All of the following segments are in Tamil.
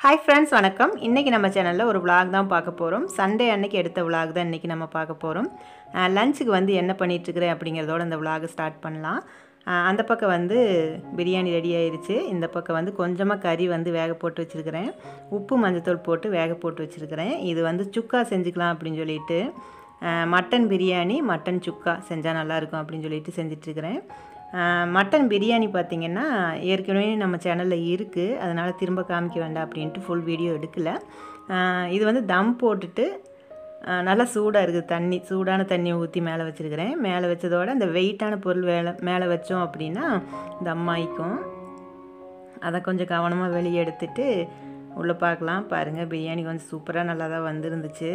ஹாய் ஃப்ரெண்ட்ஸ் வணக்கம் இன்றைக்கி நம்ம சேனலில் ஒரு vlog தான் பார்க்க போகிறோம் சண்டே அன்னைக்கு எடுத்த vlog தான் இன்றைக்கி நம்ம பார்க்க போகிறோம் லஞ்சுக்கு வந்து என்ன பண்ணிகிட்ருக்கிறேன் அப்படிங்கிறதோட இந்த vlog ஸ்டார்ட் பண்ணலாம் அஹ் அந்த பக்கம் வந்து பிரியாணி ரெடி ஆயிருச்சு இந்த பக்கம் வந்து கொஞ்சமாக கறி வந்து வேக போட்டு வச்சுருக்கிறேன் உப்பு மஞ்சத்தூள் போட்டு வேக போட்டு வச்சுருக்கிறேன் இது வந்து சுக்கா செஞ்சுக்கலாம் அப்படின்னு சொல்லிட்டு அஹ் மட்டன் பிரியாணி மட்டன் சுக்கா செஞ்சால் நல்லாயிருக்கும் அப்படின்னு சொல்லிட்டு செஞ்சிட்ருக்கிறேன் மட்டன் பிரியாணி பார்த்திங்கன்னா ஏற்கனவே நம்ம சேனலில் இருக்குது அதனால் திரும்ப காமிக்க வேண்டாம் அப்படின்ட்டு ஃபுல் வீடியோ எடுக்கலை அஹ் இது வந்து தம் போட்டுட்டு அஹ் நல்லா சூடாக இருக்குது தண்ணி சூடான தண்ணியை ஊற்றி மேலே வச்சுருக்கிறேன் மேலே வச்சதோட அந்த வெயிட்டான பொருள் வேலை மேலே வச்சோம் அப்படின்னா தம் ஆயிக்கும் அதை கொஞ்சம் கவனமாக வெளியே எடுத்துட்டு உள்ளே பார்க்கலாம் பாருங்கள் பிரியாணி கொஞ்சம் சூப்பராக நல்லா தான் வந்துருந்துச்சு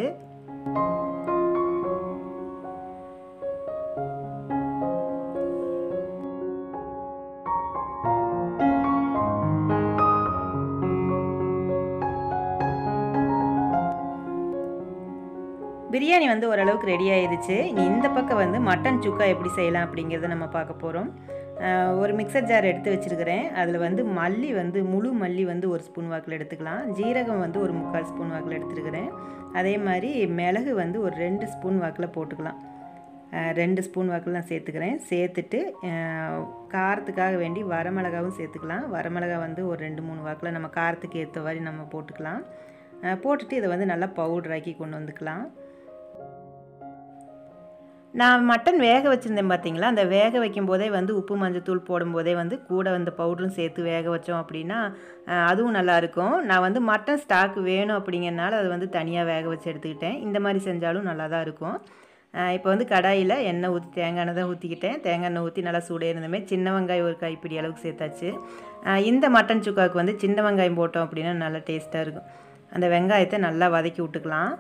பிரியாணி வந்து ஓரளவுக்கு ரெடி ஆயிடுச்சு இனி இந்த பக்கம் வந்து மட்டன் சுக்கா எப்படி செய்யலாம் அப்படிங்கிறத நம்ம பார்க்க போகிறோம் ஒரு மிக்சர் ஜார் எடுத்து வச்சுருக்கிறேன் அதில் வந்து மல்லி வந்து முழு மல்லி வந்து ஒரு ஸ்பூன் வாக்கில் எடுத்துக்கலாம் ஜீரகம் வந்து ஒரு முக்கால் ஸ்பூன் வாக்கில் எடுத்துருக்கிறேன் அதே மாதிரி மிளகு வந்து ஒரு ரெண்டு ஸ்பூன் வாக்கில் போட்டுக்கலாம் அஹ் ரெண்டு ஸ்பூன் வாக்கில் நான் சேர்த்துக்கிறேன் சேர்த்துட்டு அஹ் காரத்துக்காக வேண்டி வரமிளகாவும் சேர்த்துக்கலாம் வரமிளகா வந்து ஒரு ரெண்டு மூணு வாக்கில் நம்ம காரத்துக்கு ஏற்ற மாதிரி நம்ம போட்டுக்கலாம் அஹ் போட்டுட்டு இதை வந்து நல்லா பவுடராக்கி கொண்டு வந்துக்கலாம் நான் மட்டன் வேக வச்சுருந்தேன் பார்த்தீங்களா அந்த வேக வைக்கும் போதே வந்து உப்பு மஞ்சத்தூள் போடும்போதே வந்து கூட வந்து பவுடரும் சேர்த்து வேக வச்சோம் அப்படின்னா அஹ், அதுவும் நல்லாயிருக்கும் நான் வந்து மட்டன் ஸ்டாக் வேணும் அப்படிங்கிறனால அது வந்து தனியாக வேக வச்சு எடுத்துக்கிட்டேன் இந்த மாதிரி செஞ்சாலும் நல்லா தான் இருக்கும் இப்போ வந்து கடாயில் எண்ணெய் ஊற்றி தேங்காய் எண்ணெய் தான் ஊற்றிக்கிட்டேன் தேங்காய் எண்ணெய் ஊற்றி நல்லா சூடே இருந்தமே சின்ன வெங்காயம் ஒரு கைப்பிடி அளவுக்கு சேர்த்தாச்சு அஹ், இந்த மட்டன் சுக்காவுக்கு வந்து சின்ன வெங்காயம் போட்டோம் அப்படின்னா நல்லா டேஸ்ட்டாக இருக்கும் அந்த வெங்காயத்தை நல்லா வதக்கி விட்டுக்கலாம்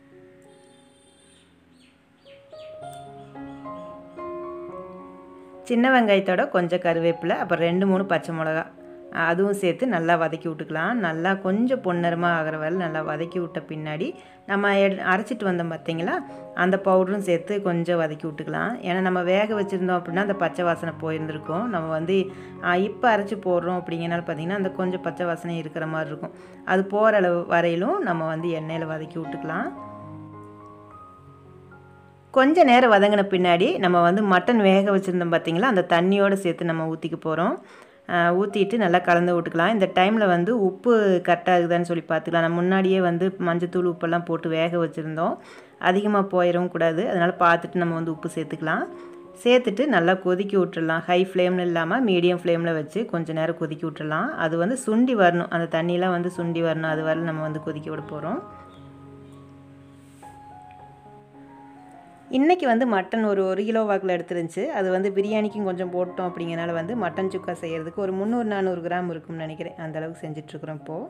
சின்ன வெங்காயத்தோட கொஞ்சம் கருவேப்பிலை அப்புறம் ரெண்டு மூணு பச்சை மிளகா அஹ் அதுவும் சேர்த்து நல்லா வதக்கி விட்டுக்கலாம் நல்லா கொஞ்சம் பொன்னரமாக ஆகிற வரை நல்லா வதக்கி விட்ட பின்னாடி நம்ம எடு அரைச்சிட்டு வந்தோம் பார்த்தீங்களா அந்த பவுடரும் சேர்த்து கொஞ்சம் வதக்கி விட்டுக்கலாம் ஏன்னா நம்ம வேக வச்சுருந்தோம் அப்படின்னா அந்த பச்சை வாசனை போயிருந்திருக்கும் நம்ம வந்து இப்போ அரைச்சி போடுறோம் அப்படிங்கிறனால பார்த்திங்கன்னா அந்த கொஞ்சம் பச்சை வாசனை இருக்கிற மாதிரி இருக்கும் அது போகிற அளவு வரையிலும் நம்ம வந்து எண்ணெயில் வதக்கி விட்டுக்கலாம் கொஞ்ச நேரம் வதங்கின பின்னாடி நம்ம வந்து மட்டன் வேக வச்சுருந்தோம் பார்த்தீங்களா அந்த தண்ணியோடு சேர்த்து நம்ம ஊற்றிக்க போகிறோம் ஊற்றிட்டு நல்லா கலந்து விட்டுக்கலாம் இந்த டைமில் வந்து உப்பு கரெக்டாக இருக்குதான்னு சொல்லி பார்த்துக்கலாம் நம்ம முன்னாடியே வந்து மஞ்சத்தூள் உப்பெல்லாம் போட்டு வேக வச்சுருந்தோம் அதிகமாக போயிடவும் கூடாது அதனால் பார்த்துட்டு நம்ம வந்து உப்பு சேர்த்துக்கலாம் சேர்த்துட்டு நல்லா கொதிக்கி விட்டுறலாம் ஹை ஃப்ளேமில் இல்லாமல் மீடியம் ஃப்ளேமில் வச்சு கொஞ்சம் நேரம் கொதிக்கி விட்டுறலாம் அது வந்து சுண்டி வரணும் அந்த தண்ணியெலாம் வந்து சுண்டி வரணும் அது வரை நம்ம வந்து கொதிக்க விட போகிறோம் இன்றைக்கி வந்து மட்டன் ஒரு ஒரு கிலோ வாக்கில் எடுத்துருந்துச்சு அது வந்து பிரியாணிக்கும் கொஞ்சம் போட்டோம் அப்படிங்கிறனால வந்து மட்டன் சுக்கா செய்கிறதுக்கு ஒரு முந்நூறு நானூறு கிராம் இருக்கும்னு நினைக்கிறேன் அந்த அளவுக்கு செஞ்சிட்ருக்குறோம் இப்போது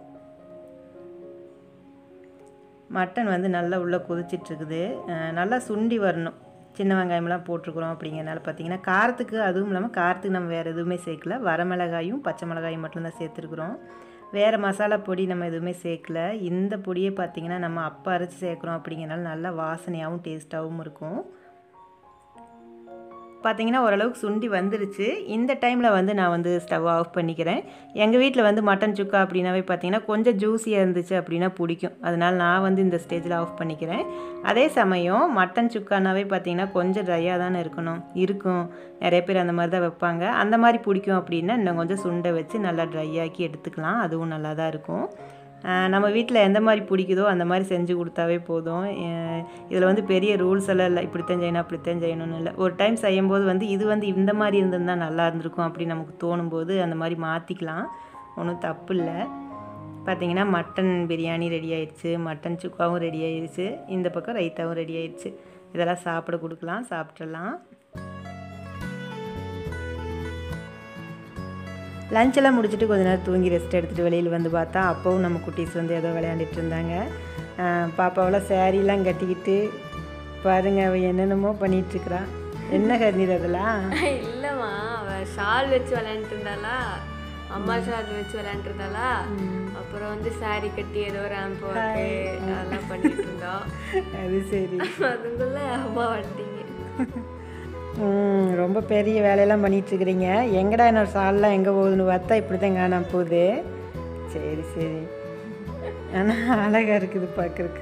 மட்டன் வந்து நல்லா உள்ளே கொதிச்சிட்ருக்குது நல்லா சுண்டி வரணும் சின்ன வெங்காயம்லாம் போட்டிருக்குறோம் அப்படிங்கிறனால பார்த்தீங்கன்னா காரத்துக்கு அதுவும் இல்லாமல் காரத்துக்கு நம்ம வேறு எதுவுமே சேர்க்கல வரமிளகாயும் பச்சை மிளகாயும் மட்டும்தான் சேர்த்துருக்குறோம் வேறு மசாலா பொடி நம்ம எதுவுமே சேர்க்கல இந்த பொடியை பார்த்திங்கன்னா நம்ம அப்போ அரைச்சி சேர்க்குறோம் அப்படிங்கிறனால நல்லா வாசனையாகவும் டேஸ்ட்டாகவும் இருக்கும் பார்த்தீங்கன்னா ஓரளவுக்கு சுண்டி வந்துருச்சு இந்த டைமில் வந்து நான் வந்து ஸ்டவ் ஆஃப் பண்ணிக்கிறேன் எங்கள் வீட்டில் வந்து மட்டன் சுக்கா அப்படின்னாவே பார்த்தீங்கன்னா கொஞ்சம் ஜூஸியாக இருந்துச்சு அப்படின்னா பிடிக்கும் அதனால் நான் வந்து இந்த ஸ்டேஜில் ஆஃப் பண்ணிக்கிறேன் அதே சமயம் மட்டன் சுக்கானாவே பார்த்தீங்கன்னா கொஞ்சம் ட்ரையாக தானே இருக்கணும் இருக்கும் நிறைய பேர் அந்த மாதிரி தான் வைப்பாங்க அந்த மாதிரி பிடிக்கும் அப்படின்னா இன்னும் கொஞ்சம் சுண்டை வச்சு நல்லா ட்ரை ஆக்கி எடுத்துக்கலாம் அதுவும் நல்லா தான் இருக்கும் நம்ம வீட்டில் எந்த மாதிரி பிடிக்குதோ அந்த மாதிரி செஞ்சு கொடுத்தாவே போதும் இதில் வந்து பெரிய ரூல்ஸ் எல்லாம் இல்லை இப்படித்தான் செய்யணும் அப்படித்தான் செய்யணும்னு இல்லை ஒரு டைம் செய்யும்போது வந்து இது வந்து இந்த மாதிரி இருந்திருந்தால் நல்லா இருந்திருக்கும் அப்படின்னு நமக்கு தோணும்போது அந்த மாதிரி மாற்றிக்கலாம் ஒன்றும் தப்பு இல்லை பார்த்தீங்கன்னா மட்டன் பிரியாணி ரெடி ஆயிடுச்சு மட்டன் சுக்காவும் ரெடி ஆயிடுச்சு இந்த பக்கம் ரைத்தாவும் ரெடி ஆயிடுச்சு இதெல்லாம் சாப்பிட கொடுக்கலாம் சாப்பிட்றலாம் லஞ்செல்லாம் முடிச்சுட்டு கொஞ்ச நேரம் தூங்கி ரெஸ்ட் எடுத்துகிட்டு வெளியில் வந்து பார்த்தா அப்போவும் நம்ம குட்டீஸ் வந்து ஏதோ விளையாண்டுட்டு இருந்தாங்க பாப்பாவெல்லாம் சேரீலாம் கட்டிக்கிட்டு பாருங்க அவள் என்னென்னமோ பண்ணிகிட்ருக்குறா என்ன கருநீர் அதெல்லாம் இல்லைம்மா அவ ஷால் வச்சு விளையாண்டுட்டு இருந்தாளா அம்மா ஷால் வச்சு விளையாண்டுட்டு இருந்தாளா அப்புறம் வந்து சாரி கட்டி ஏதோ ரேம்ப் ஒர்க்கு அதெல்லாம் பண்ணிட்டு இருந்தோம் அது சரி அதுக்குள்ள அம்மா வந்துட்டீங்க ம் ரொம்ப பெரிய வேலையெல்லாம் பண்ணிகிட்ருக்குறீங்க எங்கடா என்னோட சால்லாம் எங்கே போகுதுன்னு பார்த்தா இப்படி தான் காணாம போகுது சரி சரி ஆனால் அழகாக இருக்குது பார்க்குறக்கு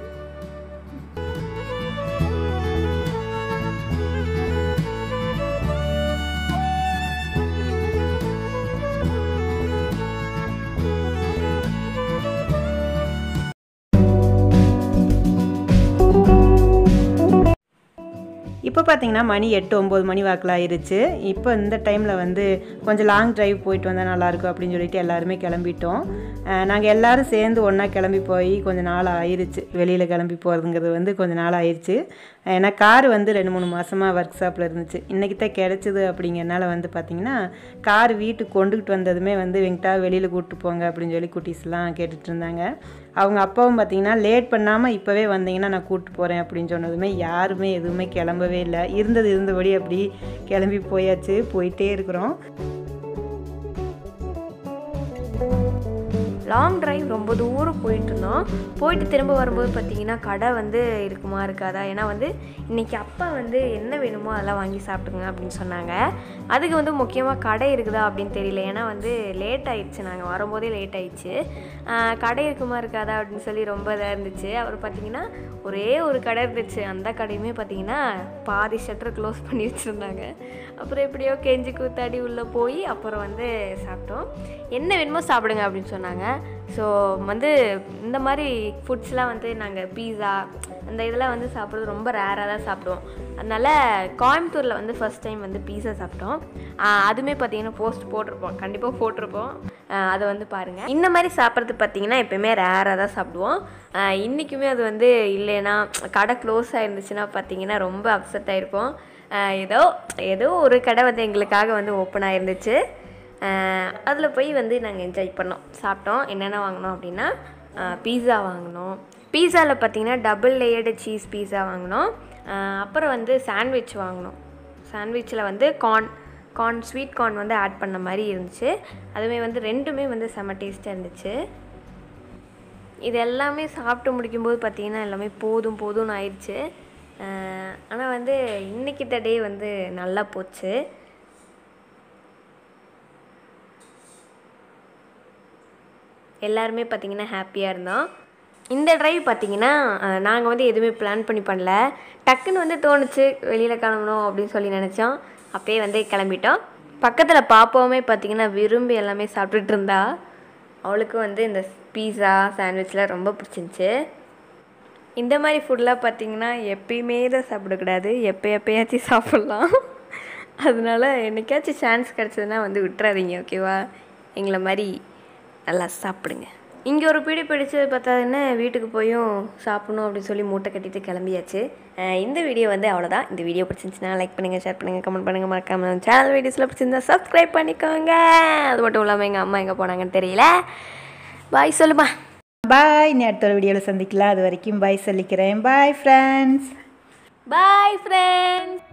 இப்போ பார்த்தீங்கன்னா மணி எட்டு ஒம்பது மணி வாக்கில் ஆயிருச்சு இப்போ இந்த டைமில் வந்து கொஞ்சம் லாங் டிரைவ் போயிட்டு வந்தால் நல்லாயிருக்கும் அப்படின்னு சொல்லிட்டு எல்லாருமே கிளம்பிட்டோம் நாங்கள் எல்லாரும் சேர்ந்து ஒன்றா கிளம்பி போய் கொஞ்சம் நாள் ஆயிருச்சு வெளியில் கிளம்பி போகிறதுங்கிறது வந்து கொஞ்சம் நாள் ஆயிருச்சு ஏன்னா கார் வந்து ரெண்டு மூணு மாதமாக ஒர்க் ஷாப்பில் இருந்துச்சு இன்றைக்கி தான் கிடச்சிது அப்படிங்கிறனால வந்து பார்த்திங்கன்னா கார் வீட்டுக்கு கொண்டுகிட்டு வந்ததுமே வந்து வெங்கிட்டா வெளியில் கூப்பிட்டு போங்க அப்படின்னு சொல்லி குட்டீஸ்லாம் கேட்டுட்டு இருந்தாங்க அவங்க அப்பாவும் பார்த்தீங்கன்னா லேட் பண்ணாமல் இப்போவே வந்தீங்கன்னா நான் கூப்பிட்டு போகிறேன் அப்படின்னு சொன்னதுமே யாருமே எதுவுமே கிளம்பவே இல்லை இருந்தது இருந்தபடி அப்படி கிளம்பி போயாச்சு போயிட்டே இருக்கிறோம் லாங் டிரைவ் ரொம்ப தூரம் போயிட்டு இருந்தோம் போயிட்டு திரும்ப வரும்போது பார்த்தீங்கன்னா கடை வந்து இருக்குமா இருக்காதா ஏன்னா வந்து இன்றைக்கி அப்பா வந்து என்ன வேணுமோ அதெல்லாம் வாங்கி சாப்பிட்டுங்க அப்படின்னு சொன்னாங்க அதுக்கு வந்து முக்கியமாக கடை இருக்குதா அப்படின்னு தெரியல ஏன்னா வந்து லேட் ஆயிடுச்சு நாங்கள் வரும்போதே லேட் ஆயிடுச்சு ஆஹ் கடை இருக்குமா இருக்காதா அப்படின்னு சொல்லி ரொம்ப இதாக இருந்துச்சு அவர் பார்த்தீங்கன்னா ஒரே ஒரு கடை இருந்துச்சு அந்த கடையுமே பார்த்தீங்கன்னா பாதி ஷட்டர் க்ளோஸ் பண்ணி வச்சுருந்தாங்க அப்புறம் எப்படியோ கெஞ்சி கூத்தாடி உள்ளே போய் அப்புறம் வந்து சாப்பிட்டோம் என்ன வேணுமோ சாப்பிடுங்க அப்படின்னு சொன்னாங்க ஸோ வந்து இந்த மாதிரி ஃபுட்ஸ்லாம் வந்து நாங்கள் பீஸா அந்த இதெல்லாம் வந்து சாப்பிட்றது ரொம்ப ரேராக தான் சாப்பிடுவோம் அதனால் கோயம்புத்தூரில் வந்து ஃபஸ்ட் டைம் வந்து பீஸா சாப்பிட்டோம் ஆஹ் அதுவுமே பார்த்தீங்கன்னா போஸ்ட் போட்டிருப்போம் கண்டிப்பாக போட்டிருப்போம் ஆஹ் அதை வந்து பாருங்கள் இந்த மாதிரி சாப்பிட்றது பார்த்தீங்கன்னா எப்பயுமே ரேராக தான் சாப்பிடுவோம் ஆஹ் இன்றைக்குமே அது வந்து இல்லைன்னா கடை க்ளோஸ் ஆயிருந்துச்சுன்னா பார்த்தீங்கன்னா ரொம்ப அப்செட் ஆகிருப்போம் ஏதோ ஏதோ ஒரு கடை வந்து எங்களுக்காக வந்து ஓப்பன் ஆயிருந்துச்சு அதில் போய் வந்து நாங்கள் என்ஜாய் பண்ணோம் சாப்பிட்டோம் என்னென்ன வாங்கினோம் அப்படின்னா பீஸா வாங்கினோம் பீஸாவில் பார்த்தீங்கன்னா டபுள் லேயர்டு சீஸ் பீஸா வாங்கினோம் ஆஹ் அப்புறம் வந்து சாண்ட்விச் வாங்கினோம் சாண்ட்விச்சில் வந்து கார்ன் கார்ன் ஸ்வீட் கார்ன் வந்து ஆட் பண்ண மாதிரி இருந்துச்சு அதுவுமே வந்து ரெண்டுமே வந்து செம்ம டேஸ்ட்டாக இருந்துச்சு இது எல்லாமே சாப்பிட்டு முடிக்கும்போது பார்த்தீங்கன்னா எல்லாமே போதும் போதும்னு ஆயிடுச்சு ஆனால் வந்து இன்னைக்கு டே வந்து நல்லா போச்சு எல்லாருமே பார்த்தீங்கன்னா ஹாப்பியாக இருந்தோம் இந்த ட்ரைவ் பார்த்தீங்கன்னா நாங்கள் வந்து எதுவுமே பிளான் பண்ணி பண்ணல டக்குன்னு வந்து தோணுச்சு வெளியில் கிளம்பணும் அப்படின்னு சொல்லி நினச்சோம் அப்பயே வந்து கிளம்பிட்டோம் பக்கத்தில் பாப்பாவுமே பார்த்தீங்கன்னா விரும்பி எல்லாமே சாப்பிட்டுட்டு இருந்தா அவளுக்கு வந்து இந்த பீஸா சாண்ட்விச்லாம் ரொம்ப பிடிச்சிருந்துச்சு இந்த மாதிரி ஃபுட்லாம் பார்த்தீங்கன்னா எப்பயுமே தான் சாப்பிடக்கூடாது எப்போ எப்பயாச்சும் சாப்பிட்லாம் அதனால என்னைக்காச்சும் சான்ஸ் கிடச்சதுன்னா வந்து விட்டுறாதீங்க ஓகேவா எங்களை மாதிரி நல்லா சாப்பிடுங்க இங்கே ஒரு பீடி பிடிச்சது பார்த்தாதுன்னு வீட்டுக்கு போயும் சாப்பிடணும் அப்படின்னு சொல்லி மூட்டை கட்டிட்டு கிளம்பியாச்சு அஹ் இந்த வீடியோ வந்து அவ்வளோதான் இந்த வீடியோ பிடிச்சிருந்துச்சுன்னா லைக் பண்ணுங்கள் ஷேர் பண்ணுங்கள் கமெண்ட் பண்ணுங்கள் மறக்காம சேனல் வீடியோஸில் பிடிச்சிருந்தா சப்ஸ்கிரைப் பண்ணிக்கோங்க அது மட்டும் இல்லாமல் எங்கள் அம்மா எங்கே போனாங்கன்னு தெரியல பாய் சொல்லுமா பாய் நீ அடுத்த ஒரு வீடியோவில் சந்திக்கலாம் அது வரைக்கும் பாய் சொல்லிக்கிறேன் பாய் ஃப்ரெண்ட்ஸ் பாய் ஃப்ரெண்ட்ஸ்